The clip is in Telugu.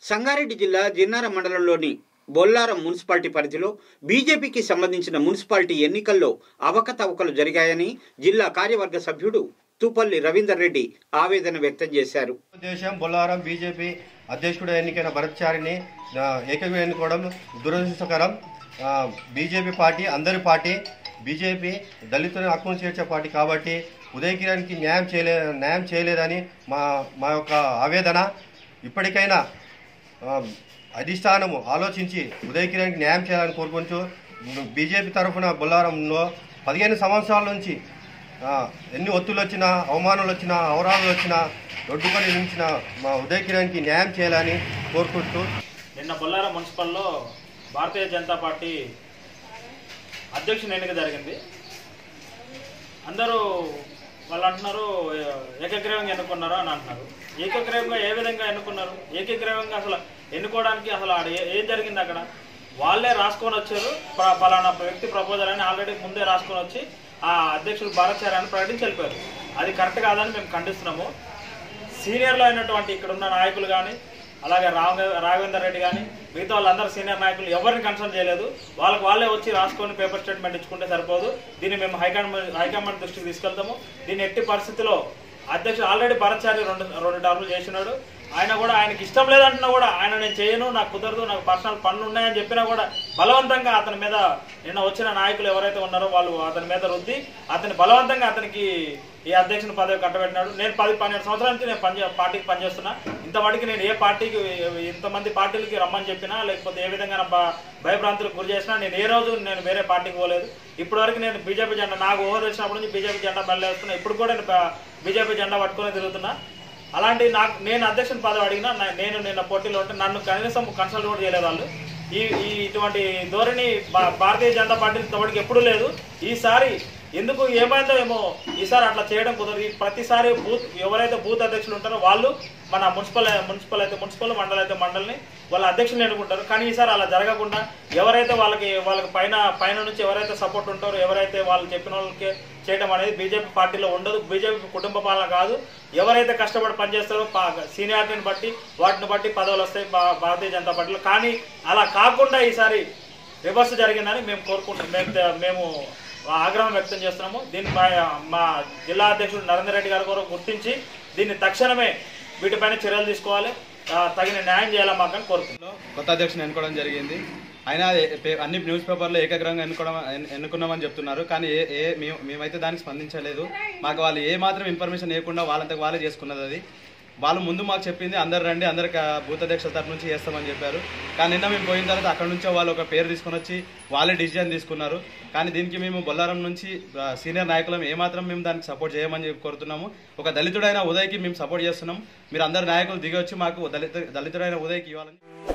సంగారెడ్డి జిల్లా జిన్నార మండలంలోని బొల్లారం మున్సిపాలిటీ పరిధిలో బీజేపీకి సంబంధించిన మున్సిపాలిటీ ఎన్నికల్లో అవకతవకలు జరిగాయని జిల్లా కార్యవర్గ సభ్యుడు తూపల్లి రవీందర్ రెడ్డి ఆవేదన వ్యక్తం చేశారు దేశం బొల్లారం బీజేపీ అధ్యక్షుడు ఎన్నికైన భరత్చారిని ఆ, ఏకంగా ఎన్నుకోవడం దురదృష్టకరం ఆ, బీజేపీ పార్టీ అందరి పార్టీ బీజేపీ దళితులను హక్కును చేర్చే పార్టీ కాబట్టి ఉదయ్ కిరణ్కి న్యాయం చేయలే న్యాయం చేయలేదని మా మా యొక్క ఆవేదన ఇప్పటికైనా ఆ, అధిష్టానము ఆలోచించి ఉదయ్ కిరణ్కి న్యాయం చేయాలని కోరుకుంటూ బీజేపీ తరఫున బొల్లారంలో పదిహేను సంవత్సరాల నుంచి ఆ, ఎన్ని ఒత్తులు వచ్చినా అవమానాలు వచ్చినా అవరాలు వచ్చినా రొడ్డుకొని నిలిచిన మా ఉదయ్ కిరణ్కి న్యాయం చేయాలని కోరుకుంటూ నిన్న బొల్లారం మున్సిపల్లో భారతీయ జనతా పార్టీ అధ్యక్షుని ఎన్నిక జరిగింది అందరూ వాళ్ళు అంటున్నారు ఏ- ఏకగ్రీవంగా ఎన్నుకున్నారు అని అంటున్నారు ఏకగ్రీవంగా ఏ విధంగా ఎన్నుకున్నారు ఏకగ్రీవంగా అసలు ఎన్నుకోవడానికి అసలు ఆడ ఏ- ఏం జరిగింది అక్కడ వాళ్ళే రాసుకొని వచ్చారు ప- పలానా వ్యక్తి ప్రపోజల్ అని ఆల్రెడీ ముందే రాసుకొని వచ్చి ఆ అధ్యక్షుడు భారత్ ప్రకటించి వెళ్ళిపోయారు అది కరెక్ట్ కాదని మేము ఖండిస్తున్నాము సీనియర్లో అయినటువంటి ఇక్కడ ఉన్న నాయకులు కానీ అలాగే రావ రాఘవేందర్ రెడ్డి కానీ మిగతా వాళ్ళందరూ సీనియర్ నాయకులు ఎవరిని కన్సల్ట్ చేయలేదు వాళ్ళకి వాళ్ళే వచ్చి రాసుకొని పేపర్ స్టేట్మెంట్ ఇచ్చుకుంటే సరిపోదు దీన్ని మేము హైకమాండ్ హైకమాండ్ దృష్టికి తీసుకెళ్తాము దీన్ని ఎట్టి పరిస్థితిలో అధ్యక్షుడు ఆల్రెడీ భరత్చారి రెండు రెండు టర్ములు చేసినాడు ఆయన కూడా ఆయనకి ఇష్టం లేదంటున్నా కూడా ఆయన నేను చేయను నాకు కుదరదు నాకు పర్సనల్ పనులు ఉన్నాయని చెప్పినా కూడా బలవంతంగా అతని మీద నిన్న వచ్చిన నాయకులు ఎవరైతే ఉన్నారో వాళ్ళు అతని మీద రుద్ది అతని బలవంతంగా అతనికి ఈ అధ్యక్షుని పదవి కట్టబెట్టినాడు నేను పది పన్నెండు సంవత్సరాల నుంచి నేను పని పార్టీకి పనిచేస్తున్నా ఇంతవాటికి నేను ఏ పార్టీకి ఇంతమంది పార్టీలకి రమ్మని చెప్పినా లేకపోతే ఏ విధంగా నా భ- భయభ్రాంతులకు గురి చేసినా నేను ఏ రోజు నేను వేరే పార్టీకి పోలేదు ఇప్పటివరకు నేను బీజేపీ జెండా నాకు ఊహ తెలిసినప్పటి నుంచి బీజేపీ జెండా బయలుదేరుతున్నా ఇప్పుడు కూడా నేను ప- బీజేపీ జెండా పట్టుకొని తిరుగుతున్నా అలాంటి నాకు నేను అధ్యక్షుని పదవి అడిగినా నా- నేను నిన్న పోటీలో ఉంటే నన్ను కనీసం కన్సల్ట్ కూడా చేయలేదు వాళ్ళు ఈ ఈ ఇటువంటి ధోరణి భా- భారతీయ జనతా పార్టీ ఇంతవరకు ఎప్పుడూ లేదు ఈసారి ఎందుకు ఏమైందో ఏమో ఈసారి అట్లా చేయడం కుదరదు ఈ ప్రతిసారి బూత్ ఎవరైతే బూత్ అధ్యక్షులు ఉంటారో వాళ్ళు మన మున్సిపల్ మున్సిపల్ అయితే మున్సిపల్ మండల్ అయితే మండలిని వాళ్ళ అధ్యక్షులు ఎన్నుకుంటారు కానీ ఈసారి అలా జరగకుండా ఎవరైతే వాళ్ళకి వాళ్ళకి పైన పైన నుంచి ఎవరైతే సపోర్ట్ ఉంటారో ఎవరైతే వాళ్ళు చెప్పిన వాళ్ళకి చేయడం అనేది బీజేపీ పార్టీలో ఉండదు బీజేపీ కుటుంబ పాలన కాదు ఎవరైతే కష్టపడి పనిచేస్తారో పా- సీనియారిటీని బట్టి వాటిని బట్టి పదవులు వస్తాయి భా- భారతీయ జనతా పార్టీలో కానీ అలా కాకుండా ఈసారి రివర్స్ జరిగిందని మేము కోరుకుంటాం మేము తే- మేము ఆగ్రహం వ్యక్తం చేస్తున్నాము దీనిపై మా జిల్లా అధ్యక్షుడు నరేందర్ రెడ్డి గారు కూడా గుర్తించి దీన్ని తక్షణమే వీటిపైన చర్యలు తీసుకోవాలి ఆ, తగిన న్యాయం చేయాలి మాకని కోరుతున్నాం కొత్త అధ్యక్షుని ఎన్నుకోవడం జరిగింది అయినా ఏ- పే- అన్ని న్యూస్ పేపర్లో ఏకగ్రంగా ఎన్నుకోవడం ఎన్- ఎన్నుకున్నామని చెప్తున్నారు కానీ ఏ ఏ మేము మేమైతే దానికి స్పందించలేదు మాకు వాళ్ళు ఏ మాత్రం ఇన్ఫర్మేషన్ ఇవ్వకుండా వాళ్ళంతకు వాళ్ళే చేసుకున్నది అది వాళ్ళు ముందు మాకు చెప్పింది అందరు రండి అందరు క- బూత్ అధ్యక్షుల తరఫు నుంచి చేస్తామని చెప్పారు కానీ నిన్న మేము పోయిన తర్వాత అక్కడ నుంచో వాళ్ళు ఒక పేరు తీసుకొని వచ్చి వాళ్ళే డిసిజన్ తీసుకున్నారు కానీ దీనికి మేము బొల్లారం నుంచి ఆ, సీనియర్ నాయకులం ఏమాత్రం మేము దానికి సపోర్ట్ చేయమని చెప్పి కోరుతున్నాము ఒక దళితుడైన ఉదయ్కి మేము సపోర్ట్ చేస్తున్నాం మీరు అందరు నాయకులు దిగి వచ్చి మాకు దళిత దళితుడైన ఉదయ్కి ఇవ్వాలని